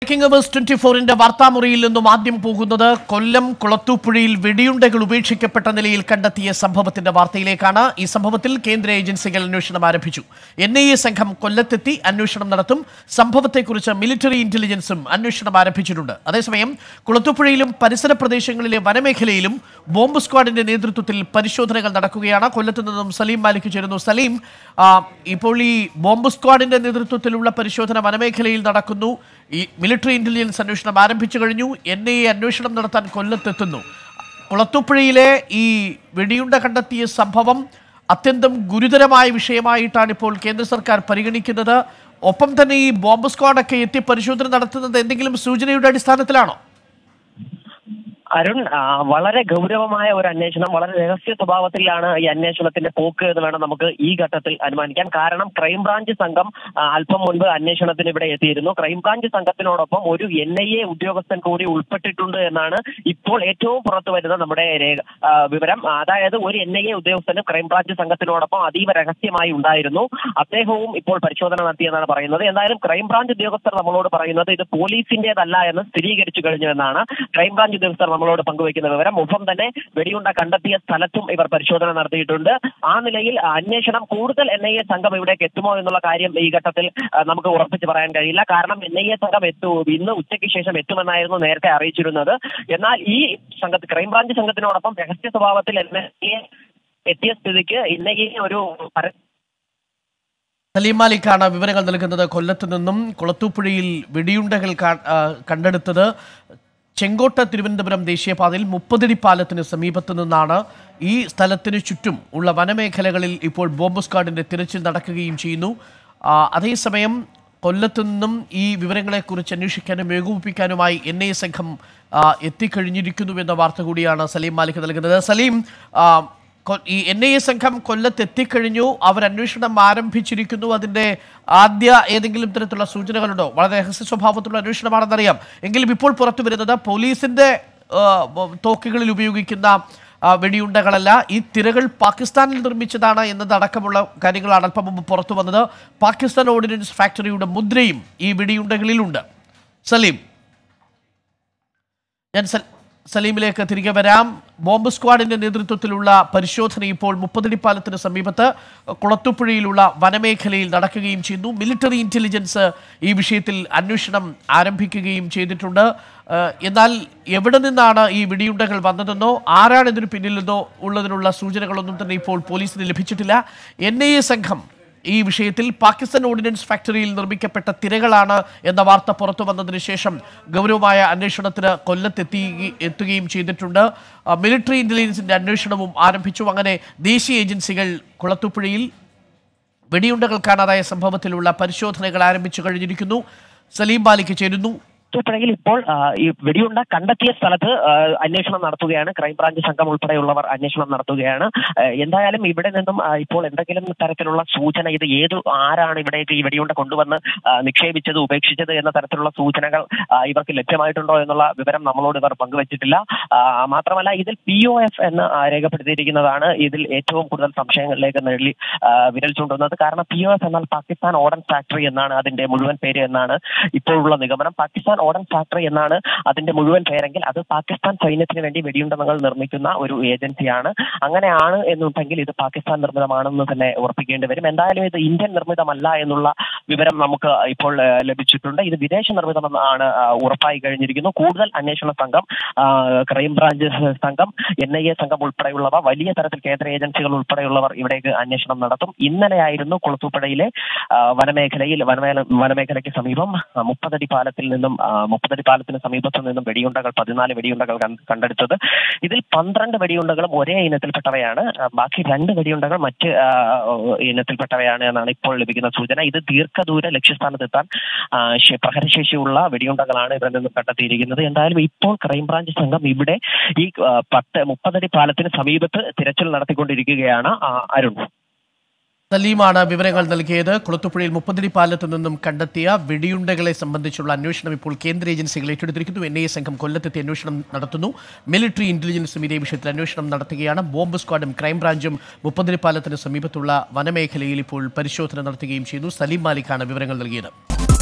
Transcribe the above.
breaking hours twenty ഫോറിന്റെ വാർത്താമുറിയിൽ നിന്നും ആദ്യം പോകുന്നത് കൊല്ലം കുളത്തൂപ്പുഴയിൽ വെടിയുണ്ടകൾ ഉപേക്ഷിക്കപ്പെട്ട നിലയിൽ കണ്ടെത്തിയ സംഭവത്തിന്റെ വാർത്തയിലേക്കാണ് ഈ സംഭവത്തിൽ കേന്ദ്ര ഏജൻസികൾ അന്വേഷണം ആരംഭിച്ചു എൻ ഐ എ സംഘം കൊല്ലത്തെത്തി അന്വേഷണം നടത്തും സംഭവത്തെക്കുറിച്ച് മിലിറ്ററി ഇന്റലിജൻസും അന്വേഷണം ആരംഭിച്ചിട്ടുണ്ട് അതേസമയം കുളത്തൂപ്പുഴയിലും പരിസര പ്രദേശങ്ങളിലെ വനമേഖലയിലും ബോംബ് സ്ക്വാഡിന്റെ നേതൃത്വത്തിൽ പരിശോധനകൾ നടക്കുകയാണ് കൊല്ലത്ത് നിന്നും സലീം മാലിക് ചേരുന്നു സലീം ആ, ഇപ്പോൾ ഈ ബോംബ് സ്ക്വാഡിന്റെ നേതൃത്വത്തിലുള്ള പരിശോധന വനമേഖലയിൽ നടക്കുന്നു ഈ മിലിറ്ററി ഇന്റലിജൻസ് അന്വേഷണം ആരംഭിച്ചു കഴിഞ്ഞു എൻ ഐ എ അന്വേഷണം നടത്താൻ കൊല്ലത്തെത്തുന്നു കുളത്തൂപ്പുഴയിലെ ഈ വെടിയുണ്ട കണ്ടെത്തിയ സംഭവം അത്യന്തം ഗുരുതരമായ വിഷയമായിട്ടാണ് ഇപ്പോൾ കേന്ദ്ര സർക്കാർ പരിഗണിക്കുന്നത് ഒപ്പം തന്നെ ഈ ബോംബ് സ്ക്വാഡൊക്കെ എത്തി പരിശോധന നടത്തുന്നത് എന്തെങ്കിലും സൂചനയുടെ അടിസ്ഥാനത്തിലാണോ അരുൺ ആ, വളരെ ഗൗരവമായ ഒരു അന്വേഷണം വളരെ രഹസ്യ സ്വഭാവത്തിലാണ് ഈ അന്വേഷണത്തിന്റെ പോക്ക് എന്ന് വേണം നമുക്ക് ഈ ഘട്ടത്തിൽ അനുമാനിക്കാൻ കാരണം ക്രൈംബ്രാഞ്ച് സംഘം ആ, അല്പം മുൻപ് അന്വേഷണത്തിന് ഇവിടെ എത്തിയിരുന്നു ക്രൈംബ്രാഞ്ച് സംഘത്തിനോടൊപ്പം ഒരു എൻ ഐ എ ഉദ്യോഗസ്ഥൻ കൂടി ഉൾപ്പെട്ടിട്ടുണ്ട് എന്നാണ് ഇപ്പോൾ ഏറ്റവും പുറത്തു വരുന്ന നമ്മുടെ രേഖ- ആ, വിവരം അതായത് ഒരു എൻ ഐ എ ഉദ്യോഗസ്ഥന് ക്രൈംബ്രാഞ്ച് സംഘത്തിനോടൊപ്പം അതീവ രഹസ്യമായി ഉണ്ടായിരുന്നു അദ്ദേഹവും ഇപ്പോൾ പരിശോധന നടത്തിയെന്നാണ് പറയുന്നത് എന്തായാലും ക്രൈംബ്രാഞ്ച് ഉദ്യോഗസ്ഥർ നമ്മളോട് പറയുന്നത് ഇത് പോലീസിന്റേതല്ല എന്ന് സ്ഥിരീകരിച്ചു കഴിഞ്ഞു എന്നാണ് ക്രൈംബ്രാഞ്ച് ഉദ്യോഗസ്ഥർ നമ്മളോട് പങ്കുവയ്ക്കുന്ന വിവരം ഒപ്പം തന്നെ വെടിയുണ്ട കണ്ടെത്തിയ സ്ഥലത്തും ഇവർ പരിശോധന നടത്തിയിട്ടുണ്ട് ആ നിലയിൽ അന്വേഷണം കൂടുതൽ എൻ ഐ എ സംഘം ഇവിടേക്ക് എത്തുമോ എന്നുള്ള കാര്യം ഈ ഘട്ടത്തിൽ ആ, നമുക്ക് ഉറപ്പിച്ച് പറയാൻ കഴിയില്ല കാരണം എൻ ഐ എ സംഘം എത്തു ഇന്ന് ഉച്ചയ്ക്ക് ശേഷം എത്തുമെന്നായിരുന്നു നേരത്തെ അറിയിച്ചിരുന്നത് എന്നാൽ ഈ സംഘത്തിൽ ക്രൈംബ്രാഞ്ച് സംഘത്തിനോടൊപ്പം രഹസ്യ സ്വഭാവത്തിൽ എൻ ഐ എ എത്തിയ സ്ഥിതിക്ക് എൻ ഐ എ ഒരു പര- സലീം മാലിക്കാണ് വിവരങ്ങൾ നൽകുന്നത് കൊല്ലത്ത് നിന്നും കുളത്തൂപ്പുഴയിൽ വെടിയുണ്ടകൾ കാ- ആ, കണ്ടെടുത്തത് ചെങ്കോട്ട തിരുവനന്തപുരം ദേശീയപാതയിൽ മുപ്പതടി പാലത്തിന് സമീപത്ത് നിന്നാണ് ഈ സ്ഥലത്തിന് ചുറ്റും ഉള്ള വനമേഖലകളിൽ ഇപ്പോൾ ബോംബ് സ്ക്വാഡിന്റെ തിരച്ചിൽ നടക്കുകയും ചെയ്യുന്നു ആ, അതേസമയം കൊല്ലത്തു നിന്നും ഈ വിവരങ്ങളെക്കുറിച്ച് അന്വേഷിക്കാനും ഏകോപിപ്പിക്കാനുമായി എൻ ഐ എ സംഘം ആ, എത്തിക്കഴിഞ്ഞിരിക്കുന്നു എന്ന വാർത്ത കൂടിയാണ് സലീം മാലിക് നൽകുന്നത് സലീം ആ, കൊ- ഈ എൻ ഐ എ സംഘം കൊല്ലത്ത് എത്തിക്കഴിഞ്ഞു അവർ അന്വേഷണം ആരംഭിച്ചിരിക്കുന്നു അതിന്റെ ആദ്യ ഏതെങ്കിലും തരത്തിലുള്ള സൂചനകളുണ്ടോ വളരെ രഹസ്യ സ്വഭാവത്തിലുള്ള അന്വേഷണമാണെന്നറിയാം എങ്കിലും ഇപ്പോൾ പുറത്തു വരുന്നത് പോലീസിന്റെ ആ, ബ- തോക്കുകളിൽ ഉപയോഗിക്കുന്ന ആ, വെടിയുണ്ടകളല്ല ഈ തിരകൾ പാകിസ്ഥാനിൽ നിർമ്മിച്ചതാണ് എന്നതടക്കമുള്ള കാര്യങ്ങളാണ് അല്പം മുമ്പ് പുറത്തു വന്നത് പാകിസ്ഥാൻ ഓർഡിനൻസ് ഫാക്ടറിയുടെ മുദ്രയും ഈ വെടിയുണ്ടകളിലുണ്ട് സലീം ഞാൻ സൽ- സലീമിലേക്ക് തിരികെ വരാം ബോംബ് സ്ക്വാഡിന്റെ നേതൃത്വത്തിലുള്ള പരിശോധന ഇപ്പോൾ മുപ്പതടി പാലത്തിന് സമീപത്ത് കുളത്തുപുഴയിലുള്ള വനമേഖലയിൽ നടക്കുകയും ചെയ്യുന്നു മിലിറ്ററി ഇന്റലിജൻസ് ഈ വിഷയത്തിൽ അന്വേഷണം ആരംഭിക്കുകയും ചെയ്തിട്ടുണ്ട് ഏഹ് എന്നാൽ എവിടെ നിന്നാണ് ഈ വെടിയുണ്ടകൾ വന്നതെന്നോ ആരാണ് ഇതിന് പിന്നിലെന്നോ ഉള്ളതിനുള്ള സൂചനകളൊന്നും തന്നെ ഇപ്പോൾ പോലീസിന് ലഭിച്ചിട്ടില്ല എൻ ഐ എ സംഘം ഈ വിഷയത്തിൽ പാകിസ്ഥാൻ ഓർഡിനൻസ് ഫാക്ടറിയിൽ നിർമ്മിക്കപ്പെട്ട തിരകളാണ് എന്ന വാർത്ത പുറത്തു വന്നതിന് ശേഷം ഗൗരവമായ അന്വേഷണത്തിന് കൊല്ലത്തെത്തി എത്തുകയും ചെയ്തിട്ടുണ്ട് ആ, മിലിറ്ററി ഇന്റലിജൻസിന്റെ അന്വേഷണവും ആരംഭിച്ചു അങ്ങനെ ദേശീയ ഏജൻസികൾ കുളത്തുപുഴയിൽ വെടിയുണ്ടകൾ കാണാതായ സംഭവത്തിലുള്ള പരിശോധനകൾ ആരംഭിച്ചു കഴിഞ്ഞിരിക്കുന്നു സലീം ബാലിക്ക് ചേരുന്നു ും ഇപ്പോൾ ആ, ഈ വെടിയുണ്ട കണ്ടെത്തിയ സ്ഥലത്ത് ആ, അന്വേഷണം നടത്തുകയാണ് ക്രൈംബ്രാഞ്ച് സംഘം ഉൾപ്പെടെയുള്ളവർ അന്വേഷണം നടത്തുകയാണ് ആ, എന്തായാലും ഇവിടെ നിന്നും ആ, ഇപ്പോൾ എന്തെങ്കിലും തരത്തിലുള്ള സൂചന ഇത് ഏത് ആരാണ് ഇവിടേക്ക് ഈ വെടിയുണ്ട കൊണ്ടുവന്ന് ആ, നിക്ഷേപിച്ചത് ഉപേക്ഷിച്ചത് എന്ന തരത്തിലുള്ള സൂചനകൾ ആ, ഇവർക്ക് ലഭ്യമായിട്ടുണ്ടോ എന്നുള്ള വിവരം നമ്മളോട് ഇവർ പങ്കുവച്ചിട്ടില്ല ആ, മാത്രമല്ല ഇതിൽ പി ഒ എഫ് എന്ന് ആ, രേഖപ്പെടുത്തിയിരിക്കുന്നതാണ് ഇതിൽ ഏറ്റവും കൂടുതൽ സംശയങ്ങളിലേക്ക് നെള്ളി ആ, വിരൽ ചൂണ്ടുന്നത് കാരണം പി ഒ എഫ് എന്നാൽ പാകിസ്ഥാൻ ഓർഡൻ ഫാക്ടറി എന്നാണ് അതിന്റെ മുഴുവൻ പേര് എന്നാണ് ഇപ്പോഴുള്ള നിഗമനം പാകിസ്ഥാൻ ഓർഡൻ ഫാക്ടറി എന്നാണ് അതിന്റെ മുഴുവൻ പേരെങ്കിൽ അത് പാകിസ്ഥാൻ സൈന്യത്തിന് വേണ്ടി വെടിയുണ്ടകൾ നിർമ്മിക്കുന്ന ഒരു ഏജൻസിയാണ് അങ്ങനെയാണ് എന്നുണ്ടെങ്കിൽ ഇത് പാകിസ്ഥാൻ നിർമ്മിതമാണെന്ന് തന്നെ ഉറപ്പിക്കേണ്ടി വരും എന്തായാലും ഇത് ഇന്ത്യൻ നിർമ്മിതമല്ല എന്നുള്ള വിവരം നമുക്ക് ഇപ്പോൾ ആ, ലഭിച്ചിട്ടുണ്ട് ഇത് വിദേശ നിർമ്മിതമെന്നാണ് ആ, ഉറപ്പായി കഴിഞ്ഞിരിക്കുന്നു കൂടുതൽ അന്വേഷണ സംഘം ആ, ക്രൈംബ്രാഞ്ച് സംഘം എൻ ഐ എ സംഘം ഉൾപ്പെടെയുള്ളവ വലിയ തരത്തിൽ കേന്ദ്ര ഏജൻസികൾ ഉൾപ്പെടെയുള്ളവർ ഇവിടേക്ക് അന്വേഷണം നടത്തും ഇന്നലെയായിരുന്നു കുളത്തൂപ്പുഴയിലെ ആ, വനമേഖലയിൽ വനമേഖല വനമേഖലയ്ക്ക് സമീപം ആ, മുപ്പതടി പാലത്തിൽ നിന്നും ആ, മുപ്പതടി പാലത്തിന് സമീപത്തു നിന്നും വെടിയുണ്ടകൾ പതിനാല് വെടിയുണ്ടകൾ കണ്ട്- കണ്ടെടുത്തത് ഇതിൽ പന്ത്രണ്ട് വെടിയുണ്ടകളും ഒരേ ഇനത്തിൽപ്പെട്ടവയാണ് ആ, ബാക്കി രണ്ട് വെടിയുണ്ടകൾ മറ്റ് ആ, ഇനത്തിൽപ്പെട്ടവയാണ് എന്നാണ് ഇപ്പോൾ ലഭിക്കുന്ന സൂചന ഇത് ദീർഘദൂര ലക്ഷ്യസ്ഥാനത്തെത്താൻ ആ, ശേ- പ്രഹരശേഷിയുള്ള വെടിയുണ്ടകളാണ് ഇവിടെ നിന്ന് കണ്ടെത്തിയിരിക്കുന്നത് എന്തായാലും ഇപ്പോൾ ക്രൈംബ്രാഞ്ച് സംഘം ഇവിടെ ഈ ആ, പത്ത് മുപ്പതടി പാലത്തിന് സമീപത്ത് തിരച്ചിൽ നടത്തിക്കൊണ്ടിരിക്കുകയാണ് ആ, അരുൺ സലീമാണ് വിവരങ്ങൾ നൽകിയത് കുളത്തുപുഴയിൽ മുപ്പതടി പാലത്ത് നിന്നും കണ്ടെത്തിയ വെടിയുണ്ടകളെ സംബന്ധിച്ചുള്ള അന്വേഷണം ഇപ്പോൾ കേന്ദ്ര ഏജൻസികൾ ഏറ്റെടുത്തിരിക്കുന്നു എൻ ഐ എ സംഘം കൊല്ലത്തെത്തി അന്വേഷണം നടത്തുന്നു മിലിറ്ററി ഇന്റലിജൻസും ഇതേ വിഷയത്തിൽ അന്വേഷണം നടത്തുകയാണ് ബോംബ് സ്ക്വാഡും ക്രൈംബ്രാഞ്ചും മുപ്പതടി പാലത്തിന് സമീപത്തുള്ള വനമേഖലയിൽ ഇപ്പോൾ പരിശോധന നടത്തുകയും ചെയ്യുന്നു സലീം മാലിക്കാണ് വിവരങ്ങൾ നൽകിയത്